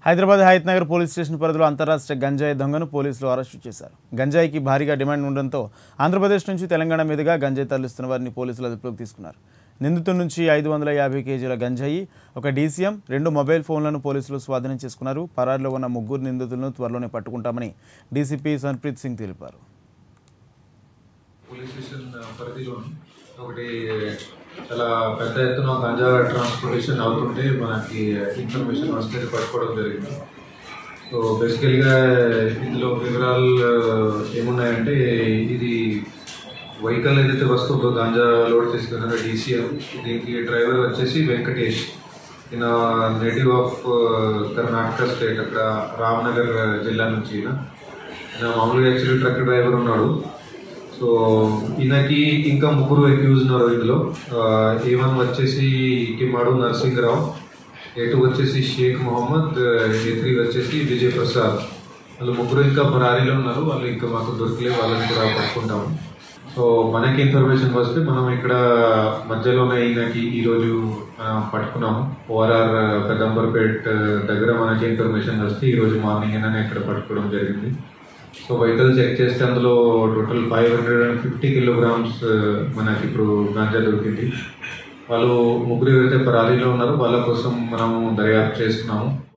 Hyderabad Hayat Nagar police station పరిధిలో అంతరాష్ట్ర గంజాయి దొంగను పోలీసులు అరెస్టు చేశారు గంజాయికి భారీగా డిమాండ్ ఉండడంతో ఆంధ్రప్రదేశ్ నుంచి తెలంగాణ మీదుగా గంజాయి తరలిస్తున్న వారిని పోలీసులు అదుపులోకి తీసుకున్నారు నిందితుడి నుంచి ఐదు వందల యాభై కేజీల గంజాయి ఒక డీసీఎం రెండు మొబైల్ ఫోన్లను పోలీసులు స్వాధీనం చేసుకున్నారు పరారిలో ఉన్న ముగ్గురు నిందితులను త్వరలోనే పట్టుకుంటామని డీసీపీ సన్ప్రీత్ సింగ్ తెలిపారు పోలీస్ స్టేషన్ పరిధిలో ఒకటి చాలా పెద్ద ఎత్తున గంజా ట్రాన్స్పోర్టేషన్ అవుతుంటే మనకి ఇన్ఫర్మేషన్ వస్తే పట్టుకోవడం జరిగింది సో బేసికల్గా ఇందులో వివరాలు ఏమున్నాయంటే ఇది వెహికల్ ఏదైతే వస్తుందో గాంజా లోడ్ తీసుకున్నారో డీసీఎం దీనికి డ్రైవర్ వచ్చేసి వెంకటేష్ ఈయన నేటివ్ ఆఫ్ కర్ణాటక స్టేట్ అక్కడ రామ్నగర్ జిల్లా నుంచి ఈయన ఈయన మామూలుగా యాక్చువల్లీ ట్రక్ డ్రైవర్ ఉన్నాడు సో ఈయనకి ఇంకా ముగ్గురు అక్యూజ్ ఉన్నారు ఇందులో ఏ వన్ వచ్చేసి కిమాడు నరసింహరావు ఏ టూ వచ్చేసి షేక్ మొహమ్మద్ ఏ త్రీ వచ్చేసి విజయ్ ప్రసాద్ వాళ్ళు ముగ్గురు ఇంకా పరారీలో ఉన్నారు వాళ్ళు ఇంకా మాకు దొరకలేదు వాళ్ళని కూడా పట్టుకుంటాము సో మనకి ఇన్ఫర్మేషన్ వస్తే మనం ఇక్కడ మధ్యలోనే ఈయనకి ఈరోజు ఆ, పట్టుకున్నాము ఓఆర్ఆర్ పెదంబర్పేట్ దగ్గర మనకి ఇన్ఫర్మేషన్ వస్తే ఈరోజు మార్నింగ్ అయినా ఇక్కడ పట్టుకోవడం జరిగింది సో వెహికల్ చెక్ చేస్తే అందులో total five hundred and fifty kilograms మనకి ఇప్పుడు గాంజా దొరికింది వాళ్ళు ముగ్గురు ఎవరైతే పరారీలో ఉన్నారో వాళ్ళ కోసం మనము దర్యాప్తు చేస్తున్నాము